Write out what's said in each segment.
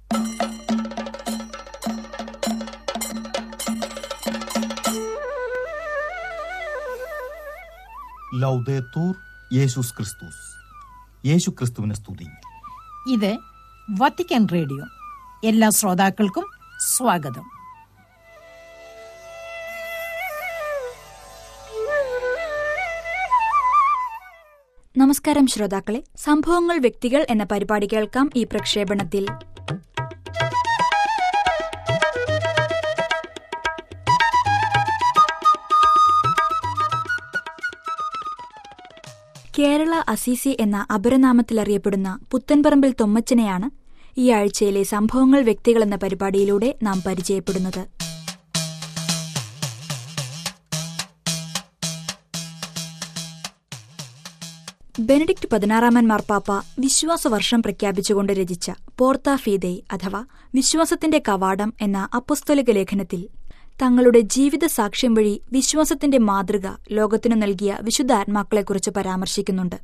ലൗദേത്തൂർ യേശുസ് ക്രിസ്തുസ് യേശു ക്രിസ്തുവിനെ സ്തുതി ഇത് വത്തിക്കാൻ റേഡിയോ എല്ലാ ശ്രോതാക്കൾക്കും സ്വാഗതം നമസ്കാരം ശ്രോതാക്കളെ സംഭവങ്ങൾ വ്യക്തികൾ എന്ന പരിപാടി കേൾക്കാം ഈ പ്രക്ഷേപണത്തിൽ കേരള അസീസി എന്ന അപരനാമത്തിലറിയപ്പെടുന്ന പുത്തൻപറമ്പിൽ തൊമ്മച്ചനെയാണ് ഈ ആഴ്ചയിലെ സംഭവങ്ങൾ വ്യക്തികൾ എന്ന പരിപാടിയിലൂടെ നാം പരിചയപ്പെടുന്നത് ബെനഡിക്ട് പതിനാറാമൻ മാർപ്പാപ്പ വിശ്വാസവർഷം പ്രഖ്യാപിച്ചുകൊണ്ട് രചിച്ച പോർത്ത ഫീദെ അഥവാ വിശ്വാസത്തിന്റെ കവാടം എന്ന അപ്പസ്തോലിക ലേഖനത്തിൽ തങ്ങളുടെ ജീവിത സാക്ഷ്യം വഴി വിശ്വാസത്തിന്റെ മാതൃക ലോകത്തിനു നൽകിയ വിശുദ്ധാത്മാക്കളെക്കുറിച്ച് പരാമർശിക്കുന്നുണ്ട്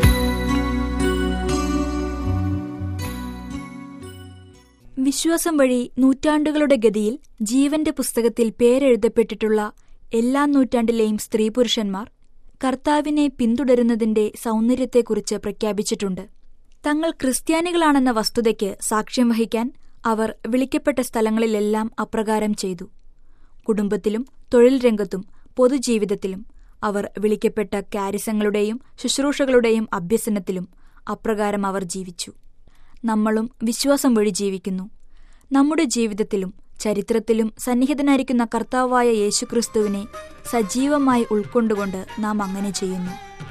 വിശ്വാസം വഴി നൂറ്റാണ്ടുകളുടെ ഗതിയിൽ ജീവന്റെ പുസ്തകത്തിൽ പേരെഴുതപ്പെട്ടിട്ടുള്ള എല്ലാ നൂറ്റാണ്ടിലെയും സ്ത്രീ പുരുഷന്മാർ കർത്താവിനെ പിന്തുടരുന്നതിന്റെ സൗന്ദര്യത്തെക്കുറിച്ച് പ്രഖ്യാപിച്ചിട്ടുണ്ട് തങ്ങൾ ക്രിസ്ത്യാനികളാണെന്ന വസ്തുതയ്ക്ക് സാക്ഷ്യം വഹിക്കാൻ അവർ വിളിക്കപ്പെട്ട സ്ഥലങ്ങളിലെല്ലാം അപ്രകാരം ചെയ്തു കുടുംബത്തിലും തൊഴിൽ രംഗത്തും പൊതുജീവിതത്തിലും അവർ വിളിക്കപ്പെട്ട കാരിസങ്ങളുടെയും ശുശ്രൂഷകളുടെയും അഭ്യസനത്തിലും അപ്രകാരം അവർ ജീവിച്ചു നമ്മളും വിശ്വാസം വഴി ജീവിക്കുന്നു നമ്മുടെ ജീവിതത്തിലും ചരിത്രത്തിലും സന്നിഹിതനായിരിക്കുന്ന കർത്താവായ യേശുക്രിസ്തുവിനെ സജീവമായി ഉൾക്കൊണ്ടുകൊണ്ട് നാം അങ്ങനെ ചെയ്യുന്നു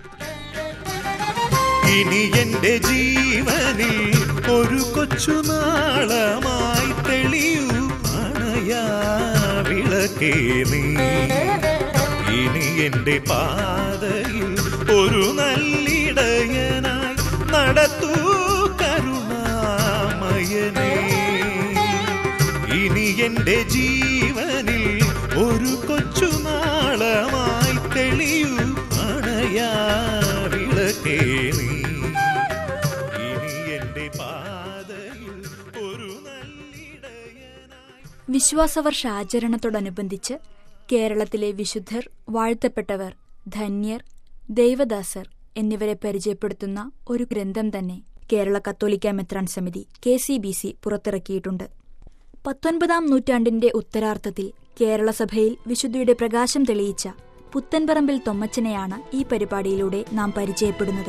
ഇനി എന്റെ ജീവനിൽ ഒരു കൊച്ചു നാളമായി തെളിയൂ അണയാ വിളക്കേ നീ ഇനി എന്റെ പാതയിൽ ഒരു നല്ലിടയനായി നടത്തൂ കരുണാമയനേ ഇനി എന്റെ ജീവനിൽ ഒരു കൊച്ചു നാളമായി തെളിയൂ അണയാ വിളക്കേ നീ ഇനി എന്റെ പാതയിൽ ഒരു നല്ലിടയനായി വിശ്വാസവർഷ ആചരണത്തോടനുബന്ധിച്ച് കേരളത്തിലെ വിശുദ്ധർ വാഴ്ത്തപ്പെട്ടവർ ധന്യർ ദൈവദാസർ എന്നിവരെ പരിചയപ്പെടുത്തുന്ന ഒരു ഗ്രന്ഥം തന്നെ കേരള കത്തോലിക്ക മെത്രാൻ സമിതി കെ സി ബി സി പുറത്തിറക്കിയിട്ടുണ്ട് പത്തൊൻപതാം നൂറ്റാണ്ടിന്റെ ഉത്തരാർത്ഥത്തിൽ കേരള സഭയിൽ വിശുദ്ധിയുടെ പ്രകാശം തെളിയിച്ച പുത്തൻപറമ്പിൽ തൊമ്മച്ചനെയാണ് ഈ പരിപാടിയിലൂടെ നാം പരിചയപ്പെടുന്നത്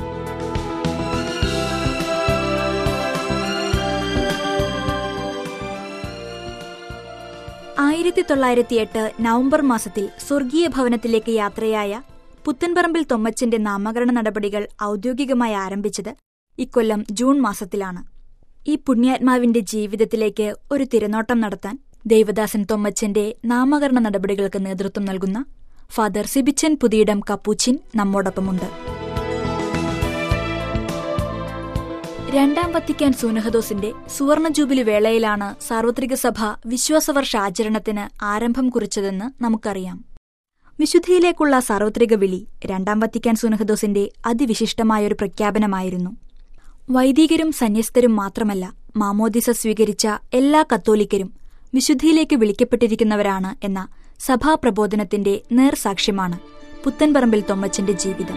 ആയിരത്തി തൊള്ളായിരത്തി എട്ട് നവംബർ മാസത്തിൽ സ്വർഗീയ ഭവനത്തിലേക്ക് യാത്രയായ പുത്തൻപറമ്പിൽ തൊമ്മച്ചന്റെ നാമകരണ നടപടികൾ ഔദ്യോഗികമായി ആരംഭിച്ചത് ഇക്കൊല്ലം ജൂൺ മാസത്തിലാണ് ഈ പുണ്യാത്മാവിന്റെ ജീവിതത്തിലേക്ക് ഒരു തിരനോട്ടം നടത്താൻ ദേവദാസൻ തൊമ്മച്ചന്റെ നാമകരണ നടപടികൾക്ക് നേതൃത്വം നൽകുന്ന ഫാദർ സിബിച്ചൻ പുതിയിടം കപ്പൂച്ചിൻ നമ്മോടൊപ്പമുണ്ട് രണ്ടാം വത്തിക്കാൻ സൂനഹദോസിന്റെ സുവർണ ജൂബിലി വേളയിലാണ് സാർവത്രിക സഭ വിശ്വാസവർഷ ആചരണത്തിന് ആരംഭം കുറിച്ചതെന്ന് നമുക്കറിയാം വിശുദ്ധിയിലേക്കുള്ള സാർവത്രിക വിളി രണ്ടാം വത്തിക്കാൻ സൂനഹദോസിന്റെ അതിവിശിഷ്ടമായൊരു പ്രഖ്യാപനമായിരുന്നു വൈദികരും സന്യസ്തരും മാത്രമല്ല മാമോദിസ സ്വീകരിച്ച എല്ലാ കത്തോലിക്കരും വിശുദ്ധിയിലേക്ക് വിളിക്കപ്പെട്ടിരിക്കുന്നവരാണ് എന്ന സഭാപ്രബോധനത്തിന്റെ നേർസാക്ഷ്യമാണ് പുത്തൻപറമ്പിൽ തൊമ്മച്ചന്റെ ജീവിതം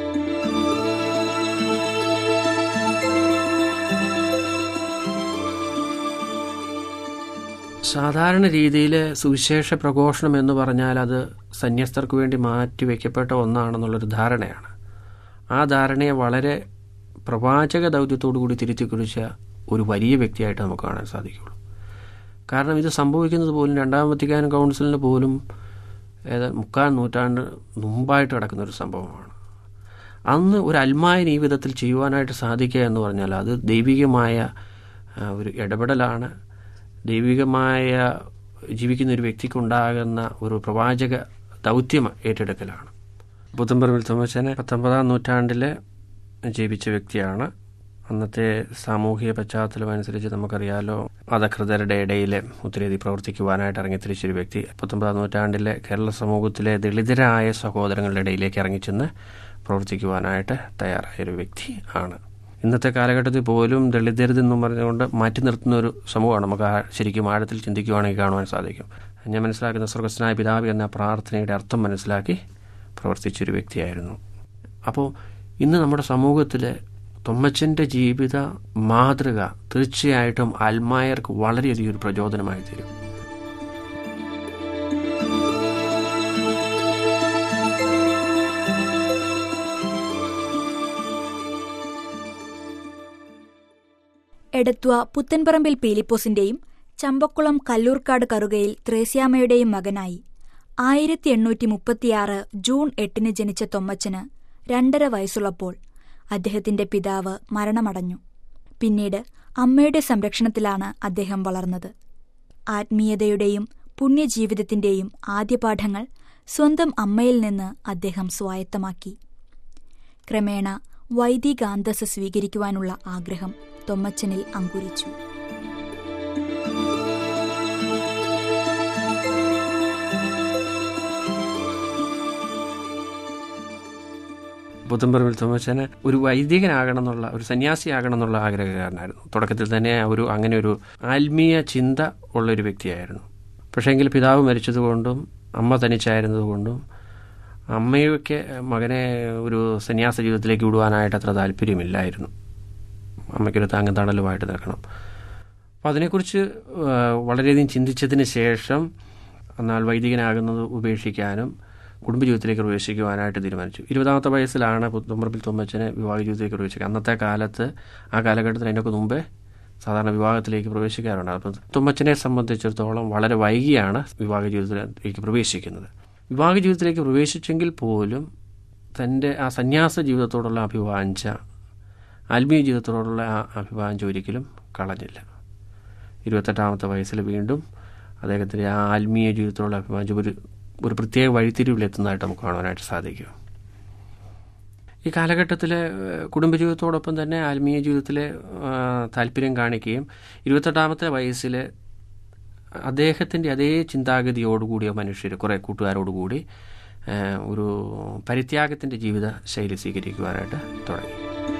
സാധാരണ രീതിയിൽ സുവിശേഷ പ്രഘോഷണം എന്ന് പറഞ്ഞാൽ അത് സന്യസ്തർക്ക് വേണ്ടി മാറ്റിവെക്കപ്പെട്ട ഒന്നാണെന്നുള്ളൊരു ധാരണയാണ് ആ ധാരണയെ വളരെ പ്രവാചക ദൗത്യത്തോടു കൂടി തിരുത്തി കുറിച്ച ഒരു വലിയ വ്യക്തിയായിട്ട് നമുക്ക് കാണാൻ സാധിക്കുള്ളൂ കാരണം ഇത് സംഭവിക്കുന്നത് പോലും രണ്ടാം വത്തിക്കാൻ കൗൺസിലിന് പോലും ഏതാ മുക്കാൽ നൂറ്റാണ്ട് മുമ്പായിട്ട് കിടക്കുന്ന ഒരു സംഭവമാണ് അന്ന് ഒരു അൽമായ ഈ വിധത്തിൽ ചെയ്യുവാനായിട്ട് സാധിക്കുക എന്ന് പറഞ്ഞാൽ അത് ദൈവികമായ ആ, ഒരു ഇടപെടലാണ് ദൈവികമായ ജീവിക്കുന്ന ഒരു വ്യക്തിക്കുണ്ടാകുന്ന ഒരു പ്രവാചക ദൗത്യം ഏറ്റെടുക്കലാണ് പുത്തമ്പറമ്പിൽ തോമച്ചനെ പത്തൊമ്പതാം നൂറ്റാണ്ടിൽ ജീവിച്ച വ്യക്തിയാണ് അന്നത്തെ സാമൂഹിക പശ്ചാത്തലം അനുസരിച്ച് നമുക്കറിയാലോ അധകൃതരുടെ ഇടയിൽ ഒത്തിരിയധികം പ്രവർത്തിക്കുവാനായിട്ട് ഇറങ്ങിത്തിരിച്ചൊരു വ്യക്തി പത്തൊമ്പതാം നൂറ്റാണ്ടിലെ കേരള സമൂഹത്തിലെ ദളിതരായ സഹോദരങ്ങളുടെ ഇടയിലേക്ക് ഇറങ്ങിച്ചെന്ന് പ്രവർത്തിക്കുവാനായിട്ട് തയ്യാറായൊരു വ്യക്തി ആണ് ഇന്നത്തെ കാലഘട്ടത്തിൽ പോലും ദളിതരുതെന്നും പറഞ്ഞുകൊണ്ട് മാറ്റി നിർത്തുന്ന ഒരു സമൂഹമാണ് നമുക്ക് ആ ശരിക്കും ആഴത്തിൽ ചിന്തിക്കുവാണെങ്കിൽ കാണുവാൻ സാധിക്കും ഞാൻ മനസ്സിലാക്കുന്ന സ്വർഗസ്നായ പിതാവ് എന്ന പ്രാർത്ഥനയുടെ അർത്ഥം മനസ്സിലാക്കി പ്രവർത്തിച്ചൊരു വ്യക്തിയായിരുന്നു അപ്പോൾ ഇന്ന് നമ്മുടെ സമൂഹത്തിൽ തൊമ്മച്ചൻ്റെ ജീവിത മാതൃക തീർച്ചയായിട്ടും അൽമായർക്ക് വളരെയധികം ഒരു പ്രചോദനമായി തീരും എടത്വ പുത്തൻപറമ്പിൽ പീലിപ്പോസിന്റെയും ചമ്പക്കുളം കല്ലൂർക്കാട് കറുകയിൽ ത്രേസ്യാമ്മയുടെയും മകനായി ആയിരത്തി എണ്ണൂറ്റി മുപ്പത്തിയാറ് ജൂൺ എട്ടിന് ജനിച്ച തൊമ്മച്ചന് രണ്ടര വയസ്സുള്ളപ്പോൾ അദ്ദേഹത്തിന്റെ പിതാവ് മരണമടഞ്ഞു പിന്നീട് അമ്മയുടെ സംരക്ഷണത്തിലാണ് അദ്ദേഹം വളർന്നത് ആത്മീയതയുടെയും പുണ്യജീവിതത്തിന്റെയും ആദ്യപാഠങ്ങൾ സ്വന്തം അമ്മയിൽ നിന്ന് അദ്ദേഹം സ്വായത്തമാക്കി ക്രമേണ വൈദികാന്തസ് സ്വീകരിക്കുവാനുള്ള ആഗ്രഹം തൊമ്മച്ചനിൽ അങ്കുരിച്ചു പുത്തമ്പറമ്പിൽ തോമച്ചന് ഒരു വൈദികനാകണം എന്നുള്ള ഒരു സന്യാസിയാകണം എന്നുള്ള ആഗ്രഹകാരനായിരുന്നു തുടക്കത്തിൽ തന്നെ ഒരു അങ്ങനെ ഒരു ആത്മീയ ചിന്ത ഉള്ളൊരു വ്യക്തിയായിരുന്നു പക്ഷേങ്കിൽ പിതാവ് മരിച്ചതുകൊണ്ടും അമ്മ തനിച്ചായിരുന്നതുകൊണ്ടും അമ്മയൊക്കെ മകനെ ഒരു സന്യാസ ജീവിതത്തിലേക്ക് വിടുവാനായിട്ട് അത്ര താല്പര്യമില്ലായിരുന്നു അമ്മയ്ക്കൊരു താങ്ങും തണലുമായിട്ട് നിൽക്കണം അപ്പോൾ അതിനെക്കുറിച്ച് ആ, വളരെയധികം ചിന്തിച്ചതിന് ശേഷം എന്നാൽ വൈദികനാകുന്നത് ഉപേക്ഷിക്കാനും കുടുംബജീവിതത്തിലേക്ക് പ്രവേശിക്കുവാനായിട്ട് തീരുമാനിച്ചു ഇരുപതാമത്തെ വയസ്സിലാണ് പുത്തുമ്പറമ്പിൽ തുമ്മച്ചനെ വിവാഹ ജീവിതത്തിലേക്ക് പ്രവേശിക്കുക അന്നത്തെ കാലത്ത് ആ കാലഘട്ടത്തിൽ അതിനൊക്കെ മുമ്പേ സാധാരണ വിവാഹത്തിലേക്ക് പ്രവേശിക്കാറുണ്ട് അപ്പം തുമ്മച്ചനെ സംബന്ധിച്ചിടത്തോളം വളരെ വൈകിയാണ് വിവാഹ ജീവിതത്തിലേക്ക് പ്രവേശിക്കുന്നത് വിവാഹ ജീവിതത്തിലേക്ക് പ്രവേശിച്ചെങ്കിൽ പോലും തൻ്റെ ആ സന്യാസ ജീവിതത്തോടുള്ള അഭിവാഞ്ച ആത്മീയ ജീവിതത്തോടുള്ള ആ അഭിവാഞ്ച ഒരിക്കലും കളഞ്ഞില്ല ഇരുപത്തെട്ടാമത്തെ വയസ്സിൽ വീണ്ടും അദ്ദേഹത്തിൻ്റെ ആ ആത്മീയ ജീവിതത്തോടുള്ള അഭിവാഞ്ച ഒരു ഒരു പ്രത്യേക വഴിത്തിരിവിലെത്തുന്നതായിട്ട് നമുക്ക് കാണുവാനായിട്ട് സാധിക്കും ഈ കാലഘട്ടത്തിൽ കുടുംബജീവിതത്തോടൊപ്പം തന്നെ ആത്മീയ ജീവിതത്തിൽ താല്പര്യം കാണിക്കുകയും ഇരുപത്തെട്ടാമത്തെ വയസ്സിൽ അദ്ദേഹത്തിൻ്റെ അതേ ചിന്താഗതിയോടുകൂടിയ മനുഷ്യർ കുറേ കൂട്ടുകാരോടുകൂടി ആ, ഒരു പരിത്യാഗത്തിൻ്റെ ജീവിത ശൈലി സ്വീകരിക്കുവാനായിട്ട് തുടങ്ങി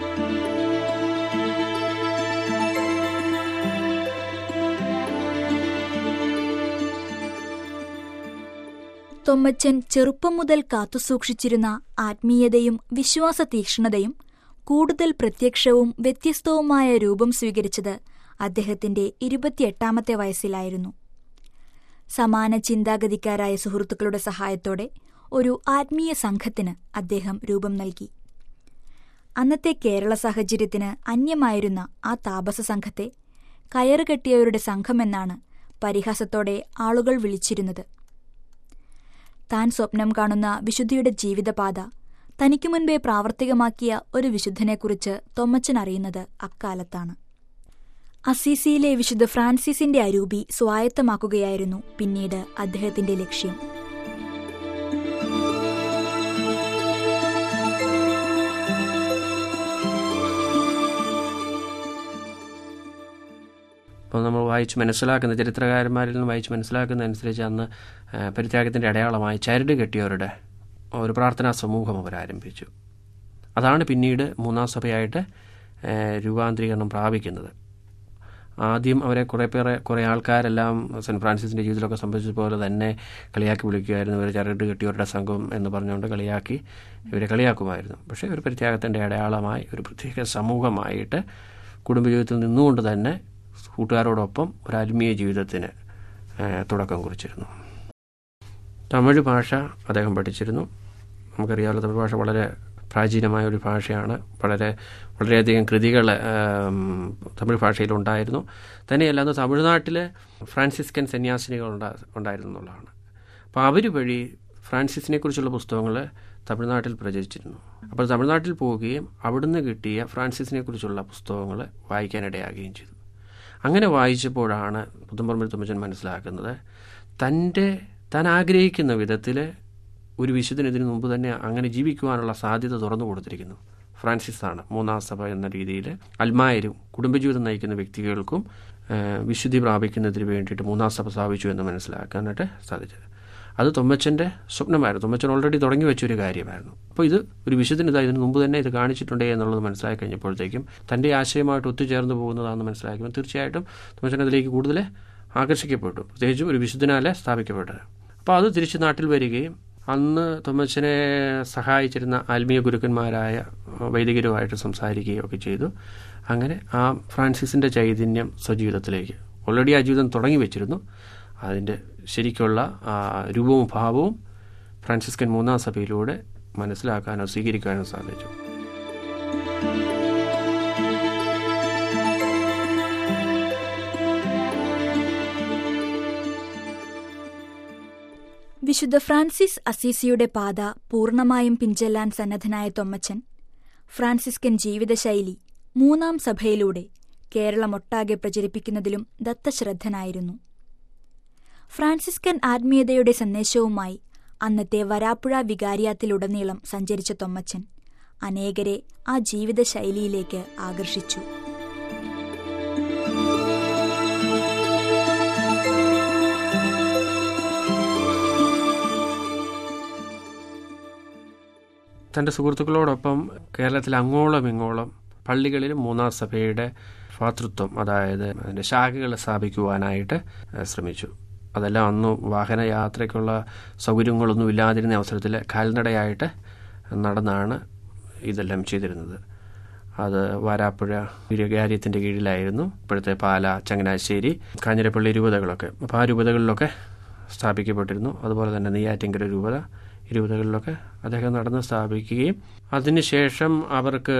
തൊമ്മച്ചൻ ചെറുപ്പം മുതൽ കാത്തുസൂക്ഷിച്ചിരുന്ന ആത്മീയതയും വിശ്വാസ തീക്ഷ്ണതയും കൂടുതൽ പ്രത്യക്ഷവും വ്യത്യസ്തവുമായ രൂപം സ്വീകരിച്ചത് അദ്ദേഹത്തിന്റെ ഇരുപത്തിയെട്ടാമത്തെ വയസ്സിലായിരുന്നു സമാന ചിന്താഗതിക്കാരായ സുഹൃത്തുക്കളുടെ സഹായത്തോടെ ഒരു ആത്മീയ സംഘത്തിന് അദ്ദേഹം രൂപം നൽകി അന്നത്തെ കേരള സാഹചര്യത്തിന് അന്യമായിരുന്ന ആ താപസ സംഘത്തെ കയറുകെട്ടിയവരുടെ സംഘമെന്നാണ് പരിഹാസത്തോടെ ആളുകൾ വിളിച്ചിരുന്നത് താൻ സ്വപ്നം കാണുന്ന വിശുദ്ധിയുടെ ജീവിതപാത തനിക്കു മുൻപേ പ്രാവർത്തികമാക്കിയ ഒരു വിശുദ്ധനെക്കുറിച്ച് തൊമ്മച്ചൻ അറിയുന്നത് അക്കാലത്താണ് അസീസിയിലെ വിശുദ്ധ ഫ്രാൻസിസിന്റെ അരൂപി സ്വായത്തമാക്കുകയായിരുന്നു പിന്നീട് അദ്ദേഹത്തിന്റെ ലക്ഷ്യം അപ്പോൾ നമ്മൾ വായിച്ച് മനസ്സിലാക്കുന്ന ചരിത്രകാരന്മാരിൽ നിന്ന് വായിച്ച് മനസ്സിലാക്കുന്ന അനുസരിച്ച് അന്ന് ആ, പരിത്യാഗത്തിൻ്റെ അടയാളമായി ചരട് കെട്ടിയവരുടെ ഒരു പ്രാർത്ഥനാ സമൂഹം അവർ ആരംഭിച്ചു അതാണ് പിന്നീട് മൂന്നാം സഭയായിട്ട് ആ, രൂപാന്തരീകരണം പ്രാപിക്കുന്നത് ആദ്യം അവരെ കുറേ പേരെ കുറേ ആൾക്കാരെല്ലാം സെൻറ്റ് ഫ്രാൻസിസിൻ്റെ ജീവിതത്തിലൊക്കെ സംഭവിച്ചതുപോലെ തന്നെ കളിയാക്കി വിളിക്കുമായിരുന്നു ഇവർ ചരട് കെട്ടിയവരുടെ സംഘം എന്ന് പറഞ്ഞുകൊണ്ട് കളിയാക്കി ഇവരെ കളിയാക്കുമായിരുന്നു പക്ഷേ ഒരു പരിത്യാഗത്തിൻ്റെ അടയാളമായി ഒരു പ്രത്യേക സമൂഹമായിട്ട് കുടുംബജീവിതത്തിൽ നിന്നുകൊണ്ട് തന്നെ കൂട്ടുകാരോടൊപ്പം ഒരു ആത്മീയ ജീവിതത്തിന് ആ, തുടക്കം കുറിച്ചിരുന്നു തമിഴ് ഭാഷ അദ്ദേഹം പഠിച്ചിരുന്നു നമുക്കറിയാമല്ലോ തമിഴ് ഭാഷ വളരെ പ്രാചീനമായ ഒരു ഭാഷയാണ് വളരെ വളരെയധികം കൃതികൾ ആം, തമിഴ് ഭാഷയിലുണ്ടായിരുന്നു തന്നെയല്ല അന്ന് തമിഴ്നാട്ടിൽ ഫ്രാൻസിസ്കൻ സന്യാസിനികൾ ഉണ്ടാ ഉണ്ടായിരുന്നു എന്നുള്ളതാണ് അപ്പോൾ അവർ വഴി ഫ്രാൻസിസിനെ കുറിച്ചുള്ള പുസ്തകങ്ങൾ തമിഴ്നാട്ടിൽ പ്രചരിച്ചിരുന്നു അപ്പോൾ തമിഴ്നാട്ടിൽ പോവുകയും അവിടുന്ന് കിട്ടിയ ഫ്രാൻസിസിനെ കുറിച്ചുള്ള പുസ്തകങ്ങൾ വായിക്കാനിടയാകുകയും ചെയ്തു അങ്ങനെ വായിച്ചപ്പോഴാണ് പുത്തമ്പറമ്പിൽ തുമ്മച്ചൻ മനസ്സിലാക്കുന്നത് തൻ്റെ താൻ ആഗ്രഹിക്കുന്ന വിധത്തിൽ ഒരു വിശുദ്ധനെതിന് മുമ്പ് തന്നെ അങ്ങനെ ജീവിക്കുവാനുള്ള സാധ്യത തുറന്നു കൊടുത്തിരിക്കുന്നു ഫ്രാൻസിസ് ആണ് മൂന്നാം സഭ എന്ന രീതിയിൽ അൽമായരും കുടുംബജീവിതം നയിക്കുന്ന വ്യക്തികൾക്കും ആ, വിശുദ്ധി പ്രാപിക്കുന്നതിന് വേണ്ടിയിട്ട് മൂന്നാം സഭ സ്ഥാപിച്ചു എന്ന് മനസ്സിലാക്കാനായിട്ട് സാധിച്ചത് അത് തൊമ്മച്ചൻ്റെ സ്വപ്നമായിരുന്നു തൊമ്മച്ചൻ ഓൾറെഡി തുടങ്ങി വെച്ചൊരു കാര്യമായിരുന്നു അപ്പോൾ ഇത് ഒരു വിശുദ്ധന് ഇതാ ഇതിന് മുമ്പ് തന്നെ ഇത് കാണിച്ചിട്ടുണ്ടേ എന്നുള്ളത് മനസ്സിലാക്കി കഴിഞ്ഞപ്പോഴത്തേക്കും തൻ്റെ ആശയമായിട്ട് ഒത്തുചേർന്ന് പോകുന്നതാണെന്ന് മനസ്സിലാക്കുമ്പോൾ തീർച്ചയായിട്ടും തൊമ്മച്ചൻ അതിലേക്ക് കൂടുതൽ ആകർഷിക്കപ്പെട്ടു പ്രത്യേകിച്ചും ഒരു വിശുദ്ധനാലെ സ്ഥാപിക്കപ്പെട്ടത് അപ്പോൾ അത് തിരിച്ച് നാട്ടിൽ വരികയും അന്ന് തൊമ്മച്ചനെ സഹായിച്ചിരുന്ന ആത്മീയ ഗുരുക്കന്മാരായ വൈദികരുമായിട്ട് സംസാരിക്കുകയും ഒക്കെ ചെയ്തു അങ്ങനെ ആ ഫ്രാൻസിസിൻ്റെ ചൈതന്യം സ്വജീവിതത്തിലേക്ക് ഓൾറെഡി ആ ജീവിതം തുടങ്ങി വെച്ചിരുന്നു അതിൻ്റെ ശരിക്കുള്ള ആ രൂപവും ഭാവവും ഫ്രാൻസിസ്കൻ മൂന്നാം സഭയിലൂടെ മനസ്സിലാക്കാനോ സ്വീകരിക്കാനോ സാധിച്ചു വിശുദ്ധ ഫ്രാൻസിസ് അസീസിയുടെ പാത പൂർണ്ണമായും പിഞ്ചെല്ലാൻ സന്നദ്ധനായ തൊമ്മച്ചൻ ഫ്രാൻസിസ്കൻ ജീവിതശൈലി മൂന്നാം സഭയിലൂടെ കേരളമൊട്ടാകെ പ്രചരിപ്പിക്കുന്നതിലും ദത്തശ്രദ്ധനായിരുന്നു ഫ്രാൻസിസ്കൻ ആത്മീയതയുടെ സന്ദേശവുമായി അന്നത്തെ വരാപ്പുഴ വികാരിയാത്തിലുടനീളം സഞ്ചരിച്ച തൊമ്മച്ചൻ അനേകരെ ആ ജീവിതശൈലിയിലേക്ക് ആകർഷിച്ചു തൻ്റെ സുഹൃത്തുക്കളോടൊപ്പം കേരളത്തിൽ അങ്ങോളം ഇങ്ങോളം പള്ളികളിലും മൂന്നാം സഭയുടെ ഭാതൃത്വം അതായത് അതിൻ്റെ ശാഖകൾ സ്ഥാപിക്കുവാനായിട്ട് ഏഹ്, ശ്രമിച്ചു അതെല്ലാം അന്ന് വാഹനയാത്രയ്ക്കുള്ള സൗകര്യങ്ങളൊന്നും ഇല്ലാതിരുന്ന അവസരത്തിൽ കാൽനടയായിട്ട് നടന്നാണ് ഇതെല്ലാം ചെയ്തിരുന്നത് അത് വാരാപ്പുഴ വികാര്യത്തിൻ്റെ കീഴിലായിരുന്നു ഇപ്പോഴത്തെ പാല ചങ്ങനാശ്ശേരി കാഞ്ഞിരപ്പള്ളി രൂപതകളൊക്കെ അപ്പോൾ ആ രൂപതകളിലൊക്കെ സ്ഥാപിക്കപ്പെട്ടിരുന്നു അതുപോലെ തന്നെ നെയ്യാറ്റിങ്കര രൂപത ഈ രൂപതകളിലൊക്കെ അദ്ദേഹം നടന്ന് സ്ഥാപിക്കുകയും അതിനുശേഷം അവർക്ക്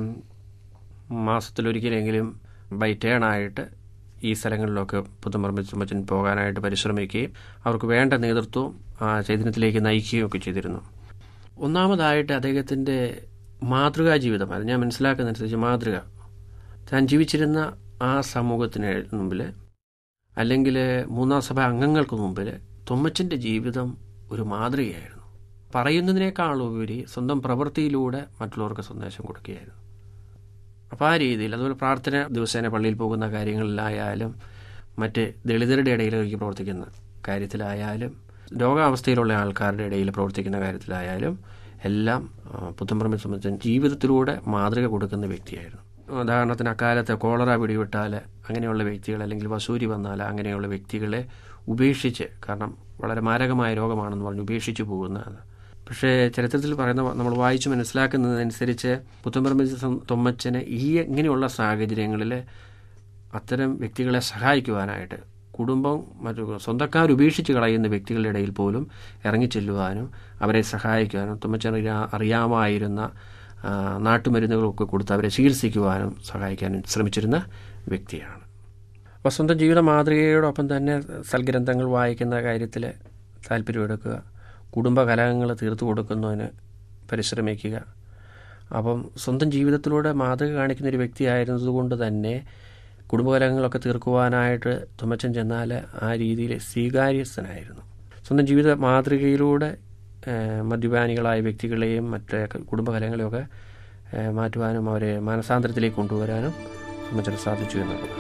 മാസത്തിലൊരിക്കലെങ്കിലും ബൈ ടേണായിട്ട് ഈ സ്ഥലങ്ങളിലൊക്കെ പുതുമർമ്മ ചുമച്ചൻ പോകാനായിട്ട് പരിശ്രമിക്കുകയും അവർക്ക് വേണ്ട നേതൃത്വവും ആ ചൈതന്യത്തിലേക്ക് നയിക്കുകയും ഒക്കെ ചെയ്തിരുന്നു ഒന്നാമതായിട്ട് അദ്ദേഹത്തിൻ്റെ മാതൃകാ ജീവിതമാണ് ഞാൻ മനസ്സിലാക്കുന്നതനുസരിച്ച് മാതൃക താൻ ജീവിച്ചിരുന്ന ആ സമൂഹത്തിന് മുമ്പിൽ അല്ലെങ്കിൽ മൂന്നാം സഭ അംഗങ്ങൾക്ക് മുമ്പിൽ തൊമ്മച്ചൻ്റെ ജീവിതം ഒരു മാതൃകയായിരുന്നു പറയുന്നതിനേക്കാളുപരി സ്വന്തം പ്രവൃത്തിയിലൂടെ മറ്റുള്ളവർക്ക് സന്ദേശം കൊടുക്കുകയായിരുന്നു അപ്പോൾ ആ രീതിയിൽ അതുപോലെ പ്രാർത്ഥന ദിവസേന പള്ളിയിൽ പോകുന്ന കാര്യങ്ങളിലായാലും മറ്റ് ദളിതരുടെ ഇടയിലേക്ക് പ്രവർത്തിക്കുന്ന കാര്യത്തിലായാലും രോഗാവസ്ഥയിലുള്ള ആൾക്കാരുടെ ഇടയിൽ പ്രവർത്തിക്കുന്ന കാര്യത്തിലായാലും എല്ലാം ആ, പുത്തമ്പറമ്പിൽ സംബന്ധിച്ച ജീവിതത്തിലൂടെ മാതൃക കൊടുക്കുന്ന വ്യക്തിയായിരുന്നു ഉദാഹരണത്തിന് അക്കാലത്ത് കോളറ പിടിവിട്ടാൽ അങ്ങനെയുള്ള വ്യക്തികൾ അല്ലെങ്കിൽ വസൂരി വന്നാൽ അങ്ങനെയുള്ള വ്യക്തികളെ ഉപേക്ഷിച്ച് കാരണം വളരെ മാരകമായ രോഗമാണെന്ന് പറഞ്ഞ് ഉപേക്ഷിച്ചു പോകുന്നതാണ് പക്ഷേ ചരിത്രത്തിൽ പറയുന്ന നമ്മൾ വായിച്ച് മനസ്സിലാക്കുന്നതനുസരിച്ച് പുത്തമ്പറമ്പിൽ തൊമ്മച്ചന് ഈ ഇങ്ങനെയുള്ള സാഹചര്യങ്ങളിൽ അത്തരം വ്യക്തികളെ സഹായിക്കുവാനായിട്ട് കുടുംബം മറ്റു സ്വന്തക്കാർ ഉപേക്ഷിച്ച് കളയുന്ന വ്യക്തികളുടെ ഇടയിൽ പോലും ഇറങ്ങിച്ചെല്ലുവാനും അവരെ സഹായിക്കുവാനും തുമ്മച്ചൻ അറിയാ- അറിയാമായിരുന്ന ആ, നാട്ടുമരുന്നുകളൊക്കെ കൊടുത്ത് അവരെ ചികിത്സിക്കുവാനും സഹായിക്കാനും ശ്രമിച്ചിരുന്ന വ്യക്തിയാണ് അപ്പോൾ സ്വന്തം ജീവിത മാതൃകയോടൊപ്പം തന്നെ സൽഗ്രന്ഥങ്ങൾ വായിക്കുന്ന കാര്യത്തിൽ താല്പര്യമെടുക്കുക കുടുംബകലഹങ്ങൾ തീർത്തു കൊടുക്കുന്നതിന് പരിശ്രമിക്കുക അപ്പം സ്വന്തം ജീവിതത്തിലൂടെ മാതൃക കാണിക്കുന്ന ഒരു വ്യക്തിയായിരുന്നതുകൊണ്ട് തന്നെ കുടുംബകലഹങ്ങളൊക്കെ തീർക്കുവാനായിട്ട് തുമ്മച്ചൻ ചെന്നാൽ ആ രീതിയിൽ സ്വീകാര്യസ്ഥനായിരുന്നു സ്വന്തം ജീവിത മാതൃകയിലൂടെ ഏഹ്, മദ്യപാനികളായ വ്യക്തികളെയും മറ്റ് കുടുംബകലങ്ങളെയൊക്കെ ഏഹ്, മാറ്റുവാനും അവരെ മാനസാന്തരത്തിലേക്ക് കൊണ്ടുവരാനും തുമ്മച്ചന് സാധിച്ചു എന്നുള്ളതാണ്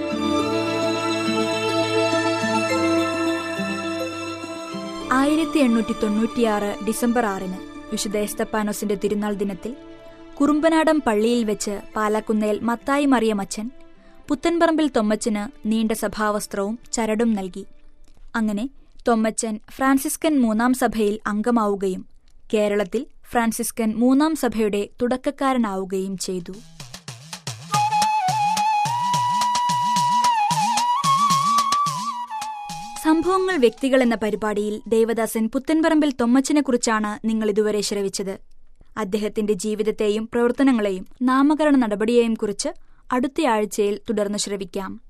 ആയിരത്തി എണ്ണൂറ്റി തൊണ്ണൂറ്റിയാറ് ഡിസംബർ ആറിന് വിശുദ്ധ എസ്തപ്പാനോസിന്റെ തിരുനാൾ ദിനത്തിൽ കുറുമ്പനാടം പള്ളിയിൽ വെച്ച് പാലാക്കുന്നേൽ മത്തായി മറിയമച്ചൻ പുത്തൻപറമ്പിൽ തൊമ്മച്ചന് നീണ്ട സഭാവസ്ത്രവും ചരടും നൽകി അങ്ങനെ തൊമ്മച്ചൻ ഫ്രാൻസിസ്കൻ മൂന്നാം സഭയിൽ അംഗമാവുകയും കേരളത്തിൽ ഫ്രാൻസിസ്കൻ മൂന്നാം സഭയുടെ തുടക്കക്കാരനാവുകയും ചെയ്തു സംഭവങ്ങൾ വ്യക്തികൾ എന്ന പരിപാടിയിൽ ദേവദാസൻ പുത്തൻപറമ്പിൽ തൊമ്മച്ചനെക്കുറിച്ചാണ് നിങ്ങൾ ഇതുവരെ ശ്രവിച്ചത് അദ്ദേഹത്തിന്റെ ജീവിതത്തെയും പ്രവർത്തനങ്ങളെയും നാമകരണ നടപടിയെയും കുറിച്ച് അടുത്തയാഴ്ചയിൽ തുടർന്ന് ശ്രവിക്കാം